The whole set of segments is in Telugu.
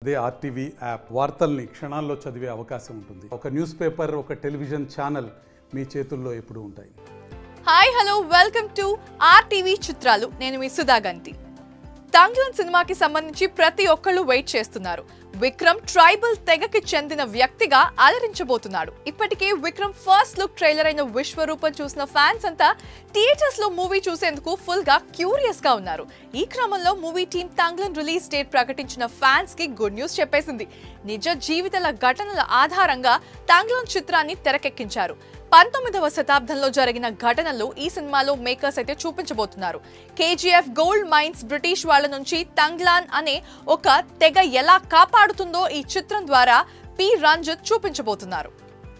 అదే ఆర్టీవీ యాప్ వార్తల్ని క్షణాల్లో చదివే అవకాశం ఉంటుంది ఒక న్యూస్ పేపర్ ఒక టెలివిజన్ ఛానల్ మీ చేతుల్లో ఎప్పుడూ ఉంటాయి hi hello welcome to RTV చిత్రాలు నేను మీ సుధాగంతి తంగ్లన్ సినిమాకి సంబంధించి ప్రతి ఒక్కళ్ళు వెయిట్ చేస్తున్నారు విక్రమ్ ట్రైబల్ తెగకి చెందిన వ్యక్తిగా అలరించబోతున్నాడు ఇప్పటికే విక్రమ్ ఫస్ట్ లుక్ ట్రైలర్ అయిన విశ్వరూపం చూసిన ఫ్యాన్స్ అంతా థియేటర్స్ లో మూవీ చూసేందుకు ఫుల్ గా క్యూరియస్ గా ఉన్నారు ఈ క్రమంలో movie team Thangalaan release date ప్రకటించిన ఫ్యాన్స్ కి గుడ్ న్యూస్ చెప్పేసింది నిజ జీవితాల ఘటనల ఆధారంగా తంగ్లన్ చిత్రాన్ని తెరకెక్కించారు పంతొమ్మిదవ శతాబ్దంలో జరిగిన ఘటనలు ఈ సినిమాలో మేకర్స్ అయితే చూపించబోతున్నారు కేజీఎఫ్ గోల్డ్ మైన్స్ బ్రిటిష్ వాళ్ళ నుంచి తంగ్లాన్ అనే ఒక తెగ ఎలా కాపాడుతుందో ఈ చిత్రం ద్వారా పి రంజిత్ చూపించబోతున్నారు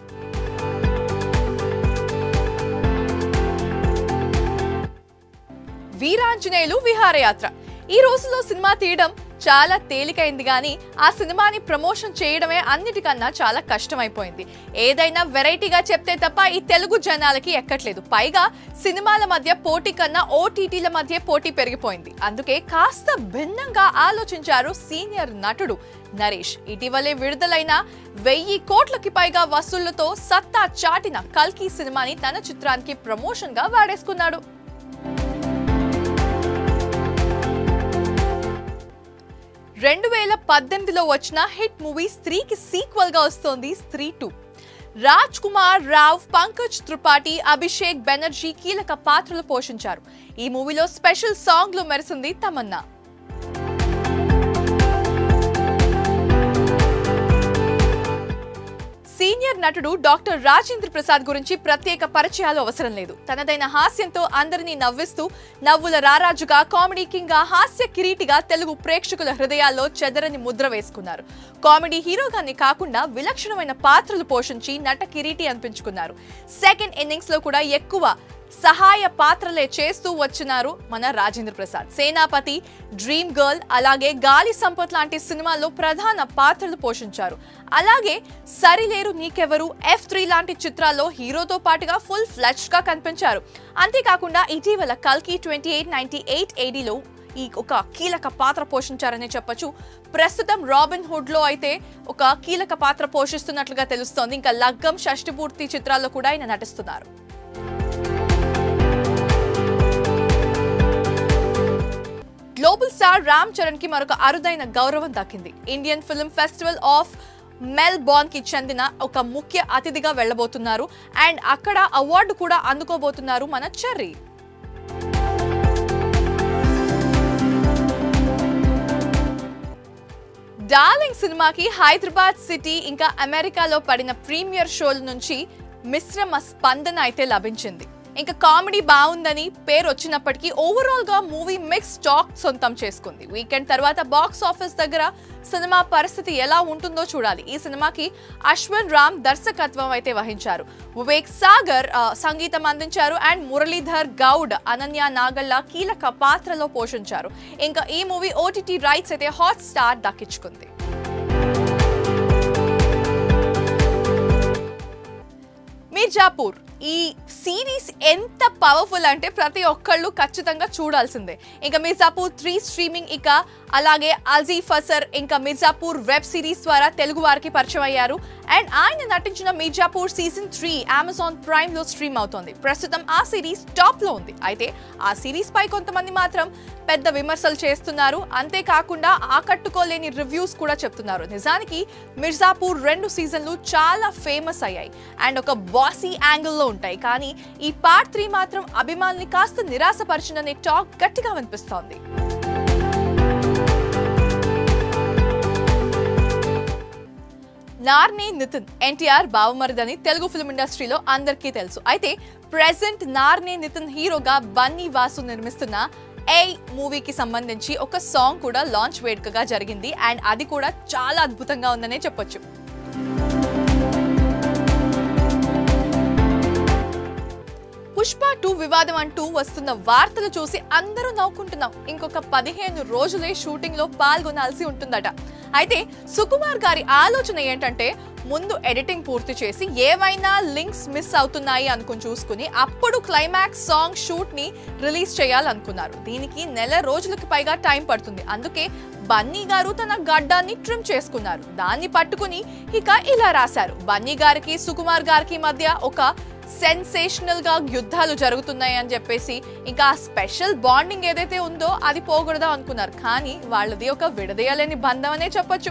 వీరాంజనేయులు విహారయాత్ర ఈ రోజుల్లో సినిమా తీయడం చాలా తేలికైంది కానీ ఆ సినిమాని ప్రమోషన్ చేయడమే అన్నిటికన్నా చాలా కష్టమైపోయింది ఏదైనా వెరైటీగా చెప్తే తప్ప ఈ తెలుగు జనాలకి ఎక్కట్లేదు పైగా సినిమాల మధ్య పోటీ కన్నా ఓటీటీల మధ్య పోటీ పెరిగిపోయింది అందుకే కాస్త భిన్నంగా ఆలోచించారు సీనియర్ నటుడు నరేష్ ఇటీవలే విడుదలైన వెయ్యి కోట్లకి పైగా వసూళ్లతో సత్తా చాటిన కల్కి సినిమాని తన చిత్రానికి ప్రమోషన్ గా వాడేసుకున్నాడు రెండు వేల పద్దెనిమిదిలో వచ్చిన హిట్ మూవీ స్త్రీకి సీక్వెల్ గా వస్తోంది స్త్రీ టూ రాజ్ కుమార్ రావ్ పంకజ్ త్రిపాఠి అభిషేక్ బెనర్జీ కీలక పాత్రలు పోషించారు ఈ మూవీలో స్పెషల్ సాంగ్ లో మెరిసింది తమన్నా సీనియర్ నటుడు డాక్టర్ రాజేంద్ర ప్రసాద్ గురించి ప్రత్యేక పరిచయాలు అవసరం లేదు తనదైన హాస్యంతో అందరినీ నవ్విస్తూ నవ్వుల రారాజుగా కామెడీ కింగ్ గా హాస్య కిరీటిగా తెలుగు ప్రేక్షకుల హృదయాల్లో చెదరని ముద్ర వేసుకున్నారు కామెడీ హీరోగానే కాకుండా విలక్షణమైన పాత్రలు పోషించి నట కిరీటి అనిపించుకున్నారు సెకండ్ ఇన్నింగ్స్ లో కూడా ఎక్కువ సహాయ పాత్రలే చేస్తూ వచ్చినారు మన రాజేంద్ర ప్రసాద్ సేనాపతి డ్రీమ్ గర్ల్ అలాగే గాలి సంపత్ లాంటి సినిమాల్లో ప్రధాన పాత్రలు పోషించారు అలాగే సరిలేరు నీకెవరు ఎఫ్ త్రీ లాంటి చిత్రాల్లో హీరోతో పాటుగా ఫుల్ ఫ్లెచ్ గా కనిపించారు అంతేకాకుండా ఇటీవల కల్కి ట్వంటీ ఎయిట్ నైన్టీ ఎయిట్ ఏడీలో ఈ ఒక కీలక పాత్ర పోషించారనే చెప్పొచ్చు ప్రస్తుతం రాబిన్ హుడ్ లో అయితే ఒక కీలక పాత్ర పోషిస్తున్నట్లుగా తెలుస్తోంది ఇంకా లగ్గం షష్టిపూర్తి చిత్రాల్లో కూడా ఆయన నటిస్తున్నారు గ్లోబల్ స్టార్ రామ్ చరణ్ కి మరొక అరుదైన గౌరవం దక్కింది Indian film festival of Melbourne కి చెందిన ఒక ముఖ్య అతిథిగా వెళ్ళబోతున్నారు అండ్ అక్కడ అవార్డు కూడా అందుకోబోతున్నారు మన చెర్రీ డార్లింగ్ సినిమాకి హైదరాబాద్ సిటీ ఇంకా అమెరికాలో పడిన ప్రీమియర్ షోల నుంచి మిశ్రమ స్పందన అయితే లభించింది ఇంకా కామెడీ బాగుందని పేరు వచ్చినప్పటికీ ఓవరాల్ గా మూవీ మిక్స్ టాక్ సొంతం చేసుకుంది వీకెండ్ తర్వాత బాక్స్ ఆఫీస్ దగ్గర సినిమా పరిస్థితి ఎలా ఉంటుందో చూడాలి ఈ సినిమాకి అశ్వన్ రామ్ దర్శకత్వం అయితే వహించారు వివేక్ సాగర్ ఆ, సంగీతం అందించారు అండ్ మురళీధర్ గౌడ్ అనన్య నాగల్లా కీలక పాత్రలో పోషించారు ఇంకా ఈ మూవీ ఓటీటీ రైట్స్ అయితే హాట్ స్టార్ దక్కించుకుంది మిర్జాపూర్ ఈ సిరీస్ ఎంత పవర్ఫుల్ అంటే ప్రతి ఒక్కళ్ళు ఖచ్చితంగా చూడాల్సిందే ఇంకా మిర్జాపూర్ త్రీ స్ట్రీమింగ్ ఇక అలాగే అజీ ఫసర్ ఇంకా మిర్జాపూర్ వెబ్ సిరీస్ ద్వారా తెలుగు వారికి పరిచయం అయ్యారు అండ్ ఆయన నటించిన Mirzapur season three Amazon Prime లో స్ట్రీమ్ అవుతోంది ప్రస్తుతం ఆ సిరీస్ టాప్ లో ఉంది అయితే ఆ సిరీస్ పై కొంతమంది మాత్రం పెద్ద విమర్శలు చేస్తున్నారు అంతేకాకుండా ఆకట్టుకోలేని రివ్యూస్ కూడా చెప్తున్నారు నిజానికి మిర్జాపూర్ రెండు సీజన్లు చాలా ఫేమస్ అయ్యాయి అండ్ ఒక బాసీ యాంగిల్లో ఉంటాయి కానీ ఈ పార్ట్ త్రీ మాత్రం అభిమానుల్ని కాస్త నిరాశపరిచిందనే టాక్ గట్టిగా వినిపిస్తోంది నార్ని నితిన్ ఎన్టీఆర్ బావమరిదని తెలుగు ఫిల్మ్ ఇండస్ట్రీలో అందరికీ తెలుసు అయితే ప్రెసెంట్ నార్ని నితిన్ హీరోగా బన్నీ వాసు నిర్మిస్తున్న ఏ మూవీకి సంబంధించి ఒక సాంగ్ కూడా లాంచ్ వేడుకగా జరిగింది అండ్ అది కూడా చాలా అద్భుతంగా ఉందనే చెప్పొచ్చు పుష్ప టూ వివాదం అంటూ వస్తున్న వార్తలు చూసి అందరూ నవ్వుకుంటున్నాం ఇంకొక పదిహేను రోజులే షూటింగ్ లో పాల్గొనాల్సి ఉంటుందట అయితే సుకుమార్ గారి ఆలోచన ఏంటంటే ముందు ఎడిటింగ్ పూర్తి చేసి ఏవైనా లింక్స్ మిస్ అవుతున్నాయి అనుకుని చూసుకుని అప్పుడు క్లైమాక్స్ సాంగ్ షూట్ ని రిలీజ్ చేయాలనుకున్నారు దీనికి నెల రోజులకు పైగా టైం పడుతుంది అందుకే బన్నీ గారు తన గడ్డాన్ని ట్రిమ్ చేసుకున్నారు దాన్ని పట్టుకుని ఇక ఇలా రాశారు బన్నీ గారికి సుకుమార్ గారికి మధ్య ఒక సెన్సేషనల్ గా యుద్ధాలు జరుగుతున్నాయి అని చెప్పేసి ఇంకా ఆ స్పెషల్ బాండింగ్ ఏదైతే ఉందో అది పోకూడదా అనుకున్నారు కానీ వాళ్ళది ఒక విడదీయలేని బంధం అనే చెప్పొచ్చు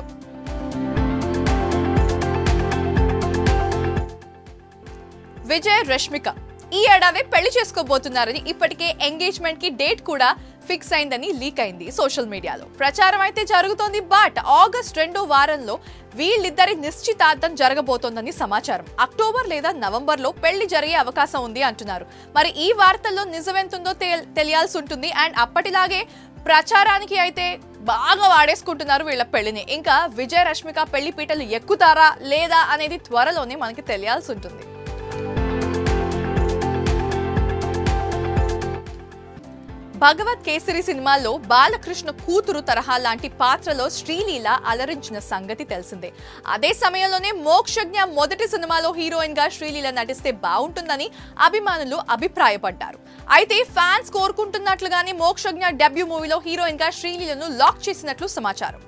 విజయ్ రష్మిక ఈ ఏడాది పెళ్లి చేసుకోబోతున్నారని ఇప్పటికే ఎంగేజ్మెంట్ కి డేట్ కూడా ఫిక్స్ అయిందని లీక్ అయింది సోషల్ మీడియాలో ప్రచారం అయితే జరుగుతోంది బట్ ఆగస్ట్ రెండో వారంలో వీళ్ళిద్దరి నిశ్చితార్థం జరగబోతోందని సమాచారం అక్టోబర్ లేదా నవంబర్ లో పెళ్లి జరిగే అవకాశం ఉంది అంటున్నారు మరి ఈ వార్తల్లో నిజమెంతుందో తెల్- తెలియాల్సి ఉంటుంది అండ్ అప్పటిలాగే ప్రచారానికి అయితే బాగా వాడేసుకుంటున్నారు వీళ్ళ పెళ్లిని ఇంకా విజయ్ రష్మిక పెళ్లి పీటలు ఎక్కుతారా లేదా అనేది త్వరలోనే మనకి తెలియాల్సి ఉంటుంది భగవత్ కేసరి సినిమాలో బాలకృష్ణ కూతురు తరహా లాంటి పాత్రలో శ్రీలీల అలరించిన సంగతి తెలిసిందే అదే సమయంలోనే మోక్షజ్ఞ మొదటి సినిమాలో హీరోయిన్ గా శ్రీలీల నటిస్తే బాగుంటుందని అభిమానులు అభిప్రాయపడ్డారు అయితే ఫ్యాన్స్ కోరుకుంటున్నట్లుగానే మోక్షజ్ఞ డెబ్యూ మూవీలో హీరోయిన్ గా శ్రీలీలను లాక్ చేసినట్లు సమాచారం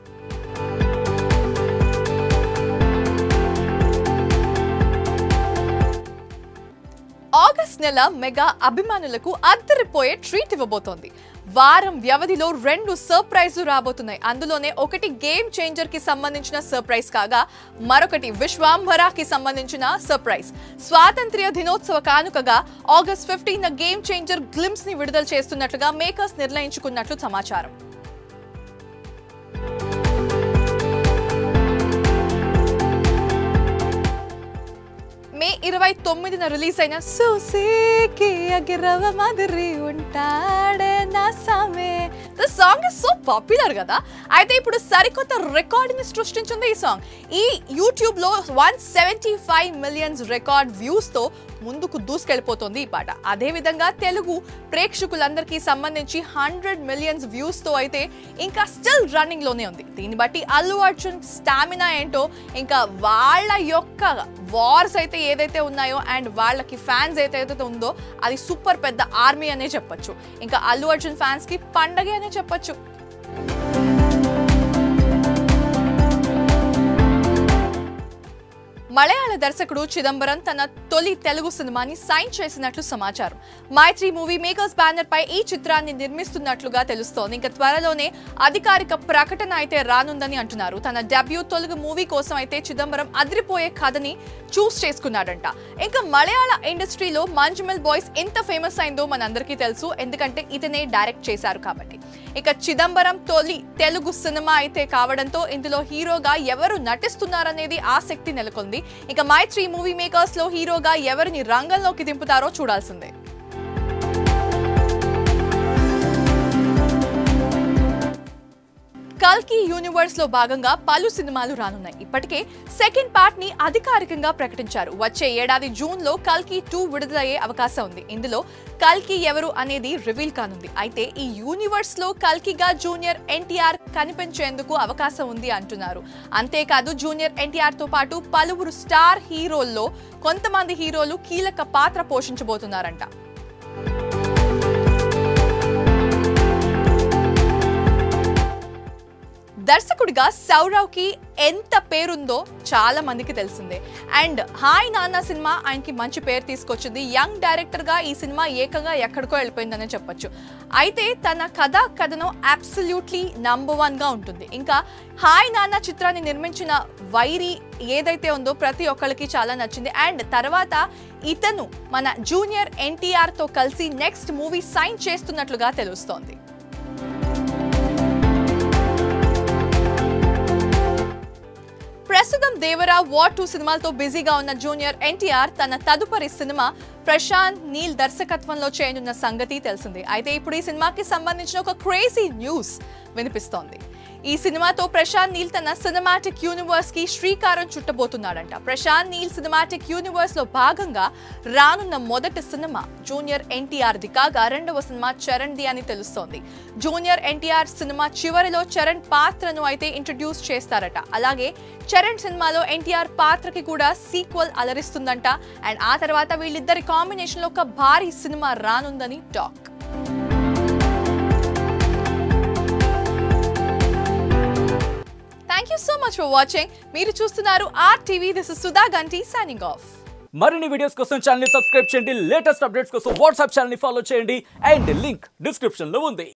ఆగస్ట్ నెల మెగా అభిమానులకు అద్దరిపోయే ట్రీట్ ఇవ్వబోతోంది వారం వ్యవధిలో రెండు సర్ప్రైజ్ రాబోతున్నాయి అందులోనే ఒకటి గేమ్ చేంజర్ కి సంబంధించిన సర్ప్రైజ్ కాగా మరొకటి విశ్వాంభరాకి సంబంధించిన సర్ప్రైజ్ స్వాతంత్ర్య దినోత్సవ కానుకగా August fifteen game changer glimpse ని విడుదల చేస్తున్నట్లుగా మేకర్స్ నిర్ణయించుకున్నట్లు సమాచారం మే ఇరవై తొమ్మిదిన రిలీజ్ అయిన సూసేకి అగిరవ మాదిరి ఉంటాడే నా సామే the song is so popular కదా అయితే ఇప్పుడు సరికొత్త రికార్డ్ ని సృష్టించింది ఈ సాంగ్ ఈ యూట్యూబ్ లో one seventy five millions record views తో ముందుకు దూసుకెళ్ళిపోతుంది ఈ పాట అదే విధంగా తెలుగు ప్రేక్షకులందరికీ సంబంధించి హండ్రెడ్ మిలియన్స్ వ్యూస్ తో అయితే ఇంకా స్టిల్ రన్నింగ్ లోనే ఉంది దీన్ని బట్టి అల్లు అర్జున్ స్టామినా ఏంటో ఇంకా వాళ్ళ యొక్క వార్స్ అయితే ఏదైతే ఉన్నాయో అండ్ వాళ్ళకి ఫ్యాన్స్ ఏదైతే ఉందో అది సూపర్ పెద్ద ఆర్మీ అనే చెప్పొచ్చు ఇంకా అల్లు అర్జున్ ఫ్యాన్స్ కి పండగే అనే చెప్పొచ్చు మలయాళ దర్శకుడు చిదంబరం తన తొలి తెలుగు సినిమాని సైన్ చేసినట్లు సమాచారం మైత్రి మూవీ మేకర్స్ బ్యానర్ పై ఈ చిత్రాన్ని నిర్మిస్తున్నట్లుగా తెలుస్తోంది ఇంకా త్వరలోనే అధికారిక ప్రకటన అయితే రానుందని అంటున్నారు తన డెబ్యూ తెలుగు మూవీ కోసం అయితే చిదంబరం అదిరిపోయే కథని చూస్ చేసుకున్నాడంట ఇంకా మలయాళ ఇండస్ట్రీలో మంజుమల్ బాయ్స్ ఎంత ఫేమస్ అయిందో మనందరికీ తెలుసు ఎందుకంటే ఇతనే డైరెక్ట్ చేశారు కాబట్టి ఇక చిదంబరం తొలి తెలుగు సినిమా అయితే కావడంతో ఇందులో హీరోగా ఎవరు నటిస్తున్నారనేది ఆసక్తి నెలకొంది ఇక మైత్రి మూవీ మేకర్స్ లో హీరోగా ఎవరిని రంగంలోకి దింపుతారో చూడాల్సిందే కల్కి యూనివర్స్ లో భాగంగా పలు సినిమాలు రానున్నాయి ఇప్పటికే సెకండ్ పార్ట్ ని అధికారికంగా ప్రకటించారు వచ్చే ఏడాది జూన్ లో కల్కి టూ విడుదలయ్యే అవకాశం ఉంది ఇందులో కల్కి ఎవరు అనేది రివీల్ కానుంది అయితే ఈ యూనివర్స్ లో కల్కిగా జూనియర్ ఎన్టీఆర్ కనిపించేందుకు అవకాశం ఉంది అంటున్నారు అంతేకాదు జూనియర్ ఎన్టీఆర్ తో పాటు పలువురు స్టార్ హీరోల్లో కొంతమంది హీరోలు కీలక పాత్ర పోషించబోతున్నారంట దర్శకుడిగా సౌరవ్ కి ఎంత పేరుందో చాలా మందికి తెలిసిందే అండ్ హాయ్ నాన్న సినిమా ఆయనకి మంచి పేరు తీసుకొచ్చింది యంగ్ డైరెక్టర్ గా ఈ సినిమా ఏకంగా ఎక్కడికో వెళ్ళిపోయిందనే చెప్పొచ్చు అయితే తన కథ కథనం అబ్సల్యూట్లీ నంబర్ వన్ గా ఉంటుంది ఇంకా హాయ్ నాన్న చిత్రాన్ని నిర్మించిన వైరి ఏదైతే ఉందో ప్రతి ఒక్కరికి చాలా నచ్చింది అండ్ తర్వాత ఇతను మన జూనియర్ ఎన్టీఆర్ తో కలిసి నెక్స్ట్ మూవీ సైన్ చేస్తున్నట్లుగా తెలుస్తోంది ప్రస్తుతం దేవరా వార్ టూ సినిమాలతో బిజీగా ఉన్న జూనియర్ ఎన్టీఆర్ తన తదుపరి సినిమా ప్రశాంత్ నీల్ దర్శకత్వంలో చేయనున్న సంగతి తెలిసింది అయితే ఇప్పుడు ఈ సినిమాకి సంబంధించిన ఒక క్రేజీ న్యూస్ వినిపిస్తోంది ఈ సినిమాతో ప్రశాంత్ నీల్ తన సినిమాటిక్ యూనివర్స్ కి శ్రీకారం చుట్టబోతున్నాడంట ప్రశాంత్ నీల్ సినిమాటిక్ యూనివర్స్ లో భాగంగా రానున్న మొదటి సినిమా జూనియర్ ఎన్టీఆర్ ది కాగా రెండవ సినిమా చరణ్ ది అని తెలుస్తోంది జూనియర్ ఎన్టీఆర్ సినిమా చివరిలో చరణ్ పాత్రను అయితే ఇంట్రడ్యూస్ చేస్తారట అలాగే చరణ్ సినిమాలో ఎన్టీఆర్ పాత్రకి కూడా సీక్వెల్ అలరిస్తుందంట అండ్ ఆ తర్వాత వీళ్ళిద్దరి కాంబినేషన్ లో ఒక భారీ సినిమా రానుందని talk thank you so much for watching మీరు చూస్తున్నారు R TV this is Sudha Ganti signing off మరిన్ని వీడియోస్ కోసం ఛానల్ ని సబ్స్క్రైబ్ చేయండి లేటెస్ట్ అప్డేట్స్ కోసం వాట్సాప్ ఛానల్ ని ఫాలో చేయండి అండ్ లింక్ డిస్క్రిప్షన్ లో ఉంది